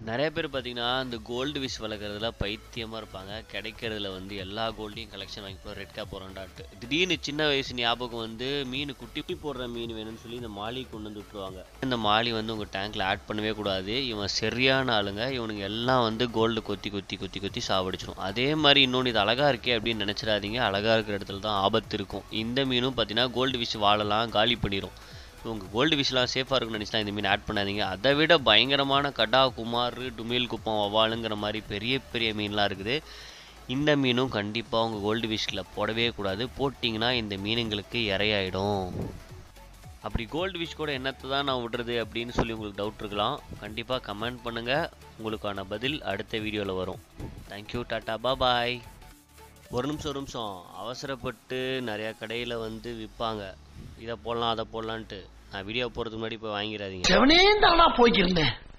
நிறைய பேர் பார்த்தீங்கன்னா இந்த கோல்டு விஷ் வளர்க்குறதுல பைத்தியமாக இருப்பாங்க கிடைக்கிறதுல வந்து எல்லா கோல்டையும் கலெக்ஷன் வாங்கி போகிறோம் ரெட் கேப் போகிறோம்டாட்டு திடீர்னு சின்ன வயசு ஞாபகம் வந்து மீன் குட்டி குட்டி போடுற மீன் வேணும்னு சொல்லி இந்த மாலி கொண்டு வந்து விட்டுருவாங்க இந்த மாலி வந்து உங்கள் டேங்க்கில் ஆட் பண்ணவே கூடாது இவன் சரியான ஆளுங்க இவனுங்க எல்லாம் வந்து கோல்டு கொத்தி கொத்தி கொத்தி கொத்தி சாவடிச்சிடும் அதே மாதிரி இன்னொன்று இது அழகாக இருக்கே அப்படின்னு நினச்சிடாதீங்க அழகாக இருக்கிற இடத்துல தான் ஆபத்து இருக்கும் இந்த மீனும் பார்த்தீங்கன்னா கோல்டு விஷ் வாழலாம் காலி பண்ணிடும் உங்கள் கோல்டு விஷலாம் சேஃபாக இருக்குன்னு நினச்சினா இந்த மீன் ஆட் பண்ணாதீங்க அதை விட பயங்கரமான கடா குமார் டுமில் குப்பம் வவாலுங்கிற மாதிரி பெரிய பெரிய மீன்லாம் இருக்குது இந்த மீனும் கண்டிப்பாக உங்கள் கோல்டு விஷில் போடவே கூடாது போட்டிங்கன்னா இந்த மீனுங்களுக்கு இரையாயிடும் அப்படி கோல்டு விஷ் கூட என்னத்தை தான் நான் விடுறது அப்படின்னு சொல்லி உங்களுக்கு டவுட் இருக்கலாம் கண்டிப்பாக கமெண்ட் பண்ணுங்கள் உங்களுக்கான பதில் அடுத்த வீடியோவில் வரும் தேங்க்யூ டாட்டா பாய் ஒரு நிமிஷம் ஒரு நிமிஷம் அவசரப்பட்டு நிறையா கடையில் வந்து விற்பாங்க இதை போடலாம் அதை போடலான்ட்டு நான் வீடியோ போகிறதுக்கு முன்னாடி போய் வாங்கிடாதீங்க செவனே தானா போய்க்கிருந்தேன்